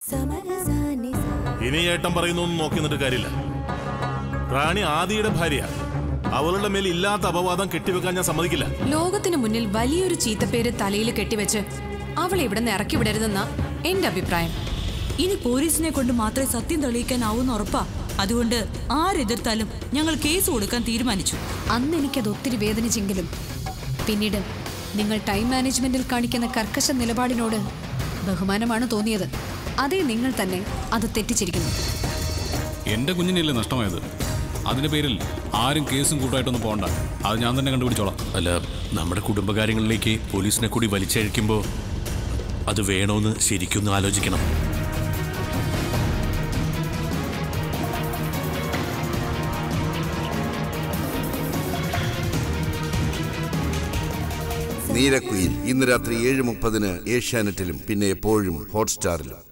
ഇനി ഏട്ടൻ പറയുന്നൊന്നും നോക്കി നിന്നിട്ട് കാര്യമില്ല റാണി ആദിയുടെ ഭാര്യ അവളുടെ മേൽ ഇല്ലാത്ത അപവാദം കെട്ടിവെക്കാൻ ഞാൻ സമ്മതിക്കില്ല ലോകത്തിന് മുന്നിൽ വലിയൊരു ചീത്തപ്പേര് തലയിൽ കെട്ടിവെച്ച് അവളെ ഇവിടെ നിന്ന് ഇറക്കി വിടരുതെന്ന എന്റെ അഭിപ്രായം ഇനി പോലീസിനെ കൊണ്ട് മാത്രമേ സത്യം തെളിയിക്കാനാവൂന്ന് ഉറപ്പാ അതുകൊണ്ട് ആരെതിർത്താലും ഞങ്ങൾ കേസ് കൊടുക്കാൻ തീരുമാനിച്ചു അന്ന് എനിക്കത് ഒത്തിരി വേദനിച്ചെങ്കിലും പിന്നീട് നിങ്ങൾ ടൈം മാനേജ്മെന്റിൽ കാണിക്കുന്ന കർക്കശ നിലപാടിനോട് ബഹുമാനമാണ് തോന്നിയത് അതേ നിങ്ങൾ തന്നെ അത് തെറ്റിച്ചിരിക്കുന്നു എന്റെ കുഞ്ഞിനല്ലേ നഷ്ടമായത് അതിന്റെ പേരിൽ ആരും കേസും കൂട്ടായിട്ടൊന്നും പോകണ്ട അത് ഞാൻ തന്നെ കണ്ടുപിടിച്ചോളാം അല്ല നമ്മുടെ കുടുംബകാര്യങ്ങളിലേക്ക് പോലീസിനെ കൂടി വലിച്ചഴിക്കുമ്പോൾ അത് വേണോന്ന് ശരിക്കൊന്ന് ആലോചിക്കണം നീലക്കുയിൽ ഇന്ന് രാത്രി ഏഴ് മുപ്പതിന് ഏഷ്യാനെറ്റിലും പിന്നെ എപ്പോഴും ഹോട്ട്സ്റ്റാറിലും